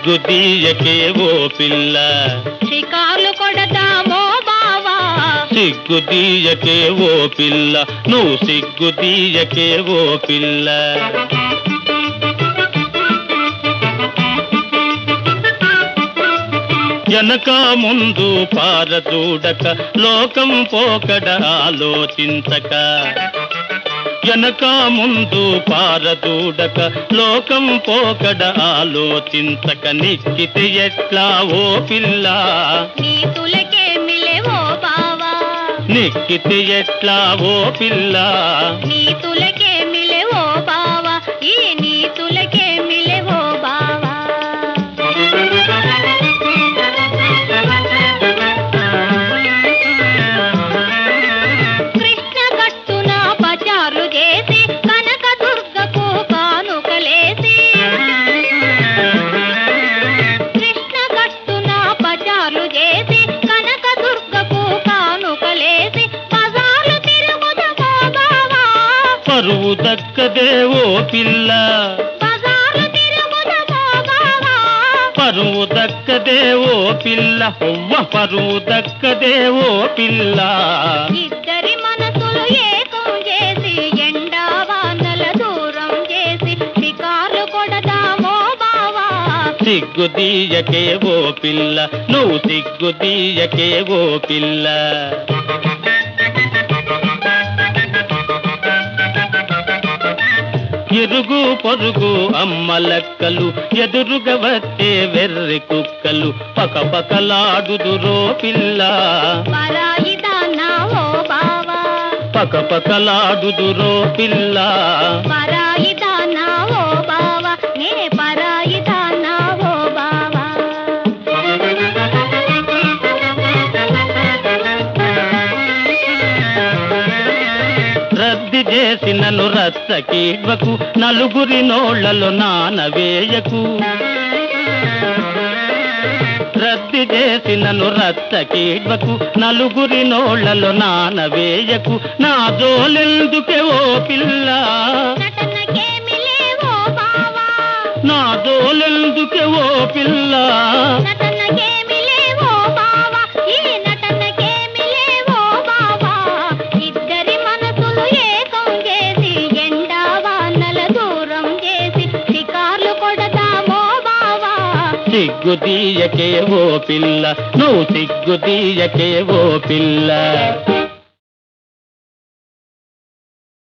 సిగ్గు తీయకే ఓ పిల్ల షికార్లు కొడదామో బావా సిగ్గు తీయకే ఓ పిల్ల నువ్వు సిగ్గు తీయకే ఓ పిల్ల వెనక ముందు పారదూడక లోకం పోకడ ఆలోచించక వెనక ముందు పారదూడక లోకం పోకడ ఆలోచించక నిక్కితే ఎట్లా ఓ పిల్ల నీతులకే మిలేవో బావా నిక్కితే ఎట్లా ఓ పిల్ల నీతులకే మిలేవో బావా ఈ నీతులకే మిలేవో బావా కృష్ణ కట్టున పచారు చేసి కనక దుర్గకు కానుకలేసి కృష్ణ కట్టున పచారు చేసి కనక దుర్గకు కానుకలేసి బజార్లు తిరుగుదమో బావా పరువు దక్కదే ఓ పిల్ల బజార్లు తిరుగుదమో బావా పరువు దక్కదే ఓ పిల్ల ఒవ్వ పరువు దక్కదే ఓ పిల్ల ఇద్దరి మనసులు ఏకం చేసి ఎండా వానల దూరం చేసి షికార్లు కొడదామో బావా సిగ్గు తీయకే ఓ పిల్ల నువ్వు సిగ్గు తీయకే ఓ పిల్ల ఇరుగు పొరుగు అమ్మలక్కలు ఎదురుగా వచ్చే వెర్రి కుక్కలు పకపకలాడుదురో పిల్ల పరాయి దానా ఓ బావా పకపకలాడుదురో పిల్ల పరాయి దానా ఓ బావా నే పరాయి దానా ఓ బావా రద్ది చేసినను రచ్చకీడ్వకు నలుగురి నోళ్లలో నానవేయకు రద్ది చేసినను రచ్చకీడ్వకు నలుగురి నోళ్లలో నానవేయకు నా జోలెందుకే ఓ పిల్ల నటనకేమి లేవో బావా నా జోలెందుకే ఓ పిల్ల నటనకేమి లేవో బావా ఈ నటనకేమి లేవో బావా ఇద్దరి మనసులు ఏకం చేసి ఎండా వానల దూరం చేసి షికార్లు కొడదామో బావా సిగ్గు తీయకే ఓ పిల్ల నువ్వు సిగ్గు తీయకే ఓ పిల్ల